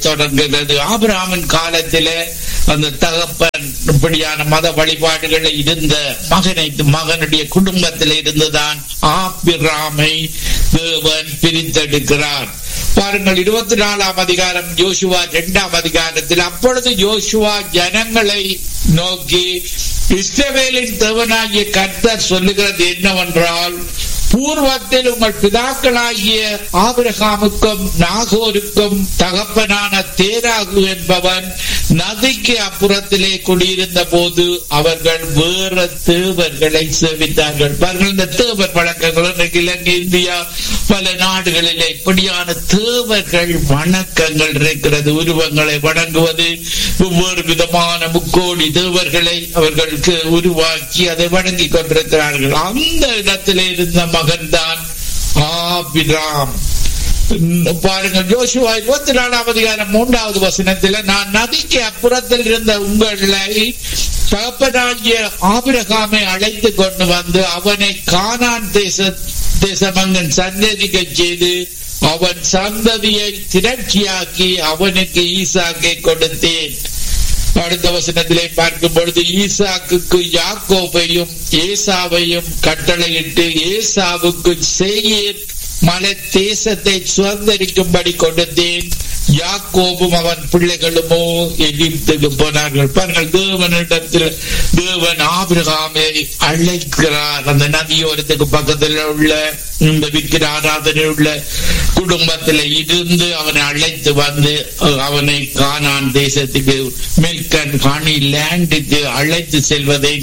தொடங்குகிறது ஆபிரகாமின் காலத்திலே அந்த தகப்பன் இப்படியான மத வழிபாடுகள் இருந்த மகனை மகனுடைய குடும்பத்தில் இருந்துதான் ஆபிராமை தேவன் பிரித்தெடுக்கிறார் பாருங்கள் இருபத்தி நாலாம் அதிகாரம் யோசுவா இரண்டாம் அதிகாரத்தில் அப்பொழுது யோசுவா ஜனங்களை நோக்கி இஸ்ரவேலின் தேவனாகிய கர்த்தர் சொல்லுகிறது என்னவென்றால் பூர்வத்தில் உங்கள் பிதாக்களாகிய ஆபிரகாமுக்கும் நாகோருக்கும் தகப்பனான தேராகு என்பவன் நதிக்கு அப்புறத்திலே குடியிருந்த போது அவர்கள் வேற தேவர்களை சேவித்தார்கள் பாருங்கள் இந்த தேவர் வழக்கங்கள் இன்றைக்கு இலங்கை இந்தியா பல நாடுகளிலே இப்படியான தேவர்கள் வணக்கங்கள் இருக்கிறது உருவங்களை வணங்குவது ஒவ்வொரு விதமான முக்கோடி தேவர்களை அவர்களுக்கு உருவாக்கி அதை வணங்கிக் கொண்டிருக்கிறார்கள் அந்த இடத்திலே இருந்த மகன்தான் ஆபிராம் பாருங்கள் ஜோஷுவா இருபத்தி நாலாம் அதிகாரம் மூன்றாவது வசனத்தில் நான் நதிக்கு அப்புறத்தில் இருந்த உங்களை தகப்பனாகிய ஆபிரகாமை அழைத்து கொண்டு வந்து அவனை கானான் தேச தேசமங்கன் சந்ததிக்க செய்து அவன் சந்ததியை திரட்சியாக்கி அவனுக்கு ஈசாக்கை கொடுத்தேன் அடுத்த வசனத்திலே பார்க்கும் பொழுது ஈசாக்கு யாக்கோபையும் ஏசாவையும் கட்டளையிட்டு ஏசாவுக்கு செய்யேன் மலை தேசத்தை சுதந்திரிக்கும்படி கொடுத்தேன் யாக்கோபும் அவன் பிள்ளைகளுமோ எகிப்துக்கு போனார்கள் பாருங்கள் தேவனிடத்தில் தேவன் ஆபிரகாமை அழைக்கிறார் அந்த நதியோரத்துக்கு பக்கத்தில் உள்ள இந்த விக்கிர ஆராதனை உள்ள குடும்பத்தில் இருந்து அவனை அழைத்து வந்து அவனை கானான் தேசத்துக்கு மில்கன் காணி லேண்டுக்கு அழைத்து செல்வதை